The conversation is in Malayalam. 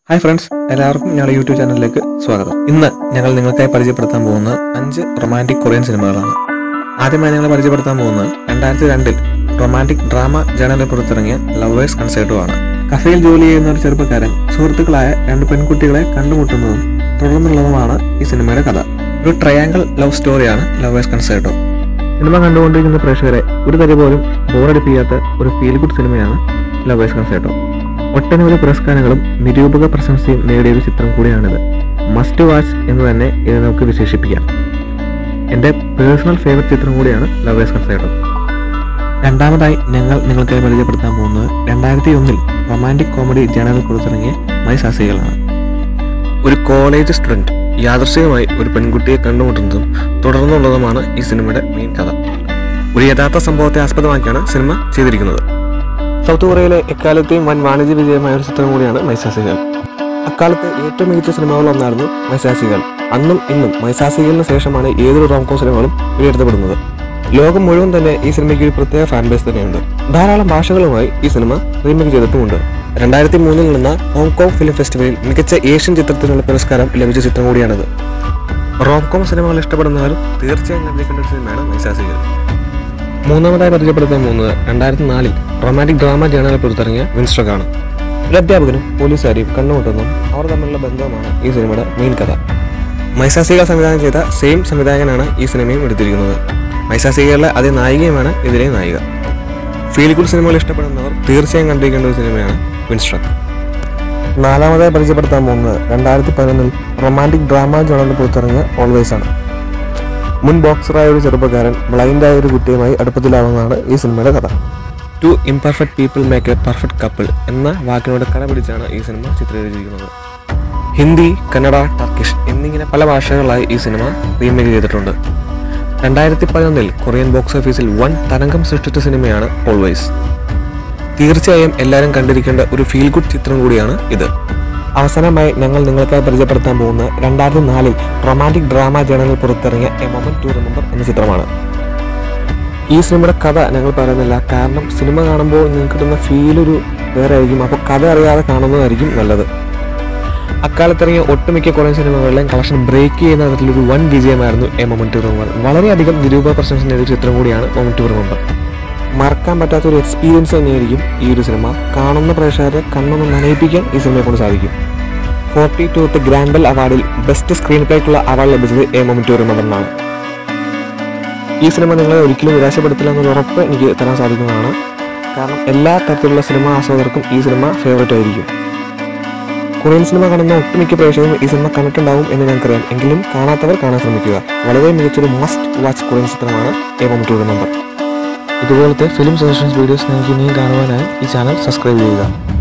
ഹായ് ഫ്രണ്ട്സ് എല്ലാവർക്കും ഞങ്ങളുടെ യൂട്യൂബ് ചാനലിലേക്ക് സ്വാഗതം ഇന്ന് ഞങ്ങൾ നിങ്ങൾക്കായി പരിചയപ്പെടുത്താൻ പോകുന്നത് അഞ്ച് റൊമാൻറ്റിക് കൊറിയൻ സിനിമകളാണ് ആദ്യമായി ഞങ്ങൾ പരിചയപ്പെടുത്താൻ പോകുന്നത് രണ്ടായിരത്തി രണ്ടിൽ റൊമാൻറ്റിക് ഡ്രാമ ജേണലിൽ പുറത്തിറങ്ങിയ ലവേഴ്സ് കൺസേർട്ടും ആണ് കഫേയിൽ ജോലി ചെയ്യുന്ന ഒരു ചെറുപ്പക്കാരൻ സുഹൃത്തുക്കളായ രണ്ട് പെൺകുട്ടികളെ കണ്ടുമുട്ടുന്നതും തുടർന്നുള്ളതുമാണ് ഈ സിനിമയുടെ കഥ ഒരു ട്രയാങ്കിൾ ലവ് സ്റ്റോറിയാണ് ലവേഴ്സ് കൺസേർട്ടോ സിനിമ കണ്ടുകൊണ്ടിരിക്കുന്ന പ്രേക്ഷകരെ ഒരു തരി പോലും ബോറടിപ്പിക്കാത്ത ഒരു ഫീൽ ഗുഡ് സിനിമയാണ് ലവേഴ്സ് കൺസേർട്ടോ ഒട്ടനവധി പുരസ്കാരങ്ങളും നിരൂപക പ്രശംസയും നേടിയ ഒരു ചിത്രം കൂടിയാണിത് മസ്റ്റ് വാച്ച് എന്ന് തന്നെ ഇത് നമുക്ക് വിശേഷിപ്പിക്കാം എൻ്റെ പേഴ്സണൽ ഫേവററ്റ് ചിത്രം കൂടിയാണ് ലവേഴ്സ് കൺസേർട്ടോ രണ്ടാമതായി ഞങ്ങൾ നിങ്ങൾക്കായി പരിചയപ്പെടുത്താൻ പോകുന്നത് രണ്ടായിരത്തി ഒന്നിൽ റൊമാൻറ്റിക് കോമഡി ജേണലിൽ പുറത്തിറങ്ങിയ മൈ സാസികളാണ് ഒരു കോളേജ് സ്റ്റുഡൻറ് യാദൃശ്ചികമായി ഒരു പെൺകുട്ടിയെ കണ്ടുമുട്ടുന്നതും തുടർന്നുള്ളതുമാണ് ഈ സിനിമയുടെ മെയിൻ കഥ ഒരു യഥാർത്ഥ സംഭവത്തെ ആസ്പദമാക്കിയാണ് സിനിമ ചെയ്തിരിക്കുന്നത് സൗത്ത് കൊറിയയിലെ എക്കാലത്തെയും വൻ വാണിജ്യ വിജയമായ ഒരു ചിത്രം കൂടിയാണ് മൈസാസികൾ അക്കാലത്തെ ഏറ്റവും മികച്ച സിനിമകളൊന്നായിരുന്നു മൈസാസികൾ അന്നും ഇന്നും മൈസാസികളിന് ശേഷമാണ് ഏതൊരു റോംകോ സിനിമകളും വിലയിരുത്തപ്പെടുന്നത് ലോകം മുഴുവൻ തന്നെ ഈ സിനിമയ്ക്ക് ഒരു പ്രത്യേക ഫാൻ ബേസ് തന്നെയുണ്ട് ധാരാളം ഭാഷകളുമായി ഈ സിനിമ റീമേക്ക് ചെയ്തിട്ടുമുണ്ട് രണ്ടായിരത്തി മൂന്നിൽ നടന്ന ഹോങ്കോങ് ഫിലിം ഫെസ്റ്റിവലിൽ മികച്ച ഏഷ്യൻ ചിത്രത്തിനുള്ള പുരസ്കാരം ലഭിച്ച ചിത്രം കൂടിയാണിത് റോംകോം സിനിമകൾ ഇഷ്ടപ്പെടുന്നവർ തീർച്ചയായും കണ്ടിരിക്കേണ്ട ഒരു സിനിമയാണ് മൈസാസികൾ മൂന്നാമതായി പരിചയപ്പെടുത്താൻ പോകുന്നത് രണ്ടായിരത്തി നാലിൽ റൊമാൻറ്റിക് ഡ്രാമ ജേണലിൽ പുറത്തിറങ്ങിയ വിൻസ്ട്രക്കാണ് ഒരു അധ്യാപകനും പോലീസുകാരെയും കണ്ടുമുട്ടുന്നതും അവർ തമ്മിലുള്ള ബന്ധവുമാണ് ഈ സിനിമയുടെ മെയിൻ കഥ മൈസാസിക സംവിധാനം ചെയ്ത സെയിം സംവിധായകനാണ് ഈ സിനിമയും എടുത്തിരിക്കുന്നത് മൈസാസികയിലെ അതേ നായികയുമാണ് ഇതിലെ നായിക ഫീൽ ഗുഡ് സിനിമകൾ ഇഷ്ടപ്പെടുന്നവർ തീർച്ചയായും കണ്ടിരിക്കേണ്ട ഒരു സിനിമയാണ് വിൻസ്ട്രക്ക് നാലാമതായി പരിചയപ്പെടുത്താൻ പോകുന്നത് രണ്ടായിരത്തി പതിനൊന്നിൽ റൊമാൻറ്റിക് ഡ്രാമ ജേണലിൽ പുറത്തിറങ്ങിയ ഓൾവേസ് ആണ് മുൻ ബോക്സറായ ഒരു ചെറുപ്പക്കാരൻ ബ്ലൈൻഡായ ഒരു കുട്ടിയുമായി അടുപ്പത്തിലാവുന്നതാണ് ഈ സിനിമയുടെ കഥ two imperfect people make a perfect couple എന്ന വാക്കിനോട് കടപിടിച്ചാണ് ഈ സിനിമ ചിത്രീകരിച്ചിരിക്കുന്നത് ഹിന്ദി കന്നഡ ടർക്കിഷ് എന്നിങ്ങനെ പല ഭാഷകളായി ഈ സിനിമ റീമേക്ക് ചെയ്തിട്ടുണ്ട് രണ്ടായിരത്തി പതിനൊന്നിൽ കൊറിയൻ ബോക്സ് ഓഫീസിൽ വൻ തരംഗം സൃഷ്ടിച്ച സിനിമയാണ് ഓൾവേസ് തീർച്ചയായും എല്ലാവരും കണ്ടിരിക്കേണ്ട ഒരു ഫീൽ ഗുഡ് ചിത്രം കൂടിയാണ് ഇത് അവസാനമായി ഞങ്ങൾ നിങ്ങൾക്കായി പരിചയപ്പെടുത്താൻ പോകുന്ന രണ്ടായിരത്തി നാലിൽ റൊമാൻറ്റിക് ഡ്രാമ ജേണലിൽ പുറത്തിറങ്ങിയ എ മൊമെന്റ് ടു റിമെമ്പർ എന്ന ചിത്രമാണ് ഈ സിനിമയുടെ കഥ ഞങ്ങൾ പറയുന്നില്ല കാരണം സിനിമ കാണുമ്പോൾ നിങ്ങൾക്ക് കിട്ടുന്ന ഫീൽ ഒരു വേറെ ആയിരിക്കും അപ്പോൾ കഥ അറിയാതെ കാണുന്നതായിരിക്കും നല്ലത് അക്കാലത്തിറങ്ങിയ ഒട്ടുമിക്ക കൊറിയൻ സിനിമകളിലെയും കളക്ഷൻ ബ്രേക്ക് ചെയ്യുന്ന തരത്തിലൊരു വൻ വിജയമായിരുന്നു എ മൊമെന്റ് ടു റിമെമ്പർ വളരെയധികം നിരൂപ പ്രശംസ നേടിയ ചിത്രം കൂടിയാണ് മൊമെന്റ് ടു റിമെമ്പർ മറക്കാൻ പറ്റാത്ത ഒരു എക്സ്പീരിയൻസ് തന്നെയായിരിക്കും ഈ ഒരു സിനിമ കാണുന്ന പ്രേക്ഷകരെ കണ്ണൊന്ന് നനയിപ്പിക്കാൻ ഈ സിനിമയെ കൊണ്ട് സാധിക്കും ഫോർട്ടി ടൂത്ത് ഗ്രാൻഡ് ബെൽ അവാർഡിൽ ബെസ്റ്റ് സ്ക്രീൻ പ്ലേക്കുള്ള അവാർഡ് ലഭിച്ചത് എ മൊമെന്റ് ടു റിമെമ്പറിനാണ് ഈ സിനിമ നിങ്ങളെ ഒരിക്കലും നിരാശപ്പെടുത്തില്ല എന്നൊരു ഉറപ്പ് എനിക്ക് തരാൻ സാധിക്കുന്നതാണ് കാരണം എല്ലാ തരത്തിലുള്ള സിനിമ ആസ്വാദകർക്കും ഈ സിനിമ ഫേവറേറ്റ് ആയിരിക്കും കൊറിയൻ സിനിമ കാണുന്ന ഒട്ടുമിക്ക പ്രേക്ഷകരും ഈ സിനിമ കണ്ടിട്ടുണ്ടാവും എന്ന് ഞങ്ങൾക്കറിയാം എങ്കിലും കാണാത്തവർ കാണാൻ ശ്രമിക്കുക വളരെ മികച്ചൊരു മസ്റ്റ് വാച്ച് കൊറിയൻ ചിത്രമാണ് എ മൊമെന്റ് ടു റിമെമ്പർ ഇതുപോലത്തെ ഫിലിം സജഷൻസ് വീഡിയോസ് നിങ്ങൾക്ക് ഇനിയും കാണുവാനായി ഈ ചാനൽ സബ്സ്ക്രൈബ് ചെയ്യുക